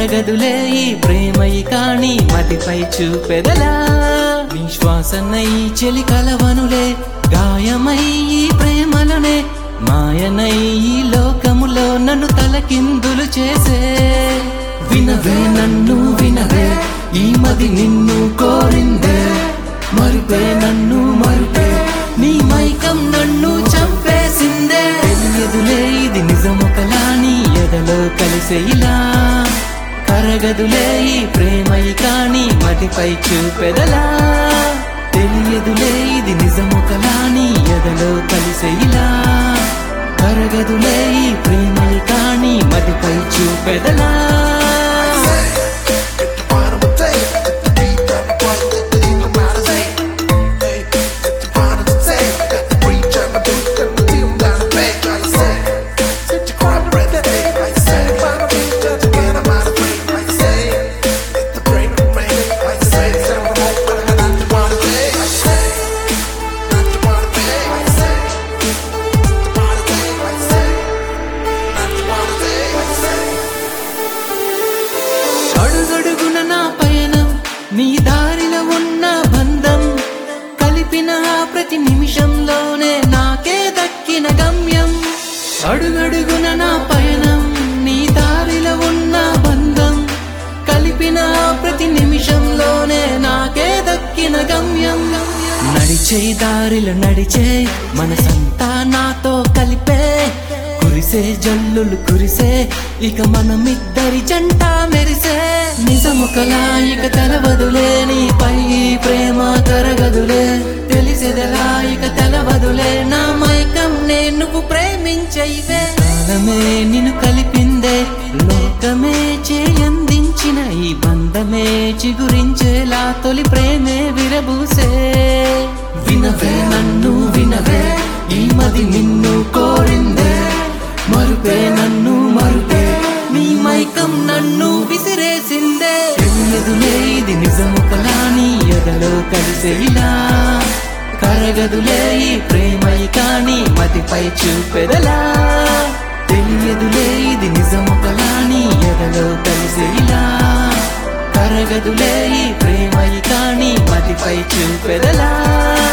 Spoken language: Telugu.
కరగదులే ఈ ప్రేమయి కాని మతిపై చూపెదలా విశ్వాసనై చెలి కలవనులే గాయమై ఈ ప్రేమలనే మాయనై ఈ లోకములో నన్ను తలకిందులు చేసే వినవే నన్ను వినవే ఈ మది నిన్ను కోరిందే మరుపే నన్ను మరుపే నీ మైకం నన్ను చంపేసిందే తెలియదులే ఇది నిజమొకలా నీ ఎదలో కలిసే ఇలా కరగదులే ఈ ప్రేమయి కాని మదిపై చూపెదలా తెలియదులే ఇది నిజమొకలా నీ ఎదలో కలిసే ఇలా కరగదులే ఈ ప్రేమయి కాని మదిపై చూపెదలా అడుగడుగున నా పయనం నీ దారిలో ఉన్న బంధం కలిపిన ఆ ప్రతి నిమిషంలోనే నాకే దక్కిన గమ్యం అడుగడుగున నా పయనం నీ దారిలో ఉన్న బంధం కలిపిన ఆ ప్రతి నిమిషంలోనే నాకే దక్కిన గమ్యం నడిచే దారిలో నడిచే మనసంతా నాతో కలిపే కురిసే జల్లులు కురిసే ఇక మనమిద్దరి జంట మెరిసే నిజముకలా ఇక తెలవదులే నీపై ప్రేమ కరగదులే తెలిసేదెలా ఇక తెలవదులే నా మైకం నేను నువ్వు ప్రేమించైవే కాలమే నిన్ను కలిపిందే లోకమే చేయందించిన ఈ బంధమే చిగురించేలా తొలి ప్రేమే విరబూసే వినవే నన్ను వినవే ఈ మది నిన్ను కోరిందే మరుపే నన్ను మరుపే నీ మైకం నన్ను విసిరేసిందే తెలియదులే ఇది నిజము కలా నీ ఎదలో కలిసే ఇలా కరగదులే ఈ ప్రేమై కాని మతిపై చూపెదలా తెలియదులే ఇది నిజము కలా నీ ఎదలో కలిసే ఇలా కరగదులే ఈ ప్రేమై కాని మతిపై చూపెదలా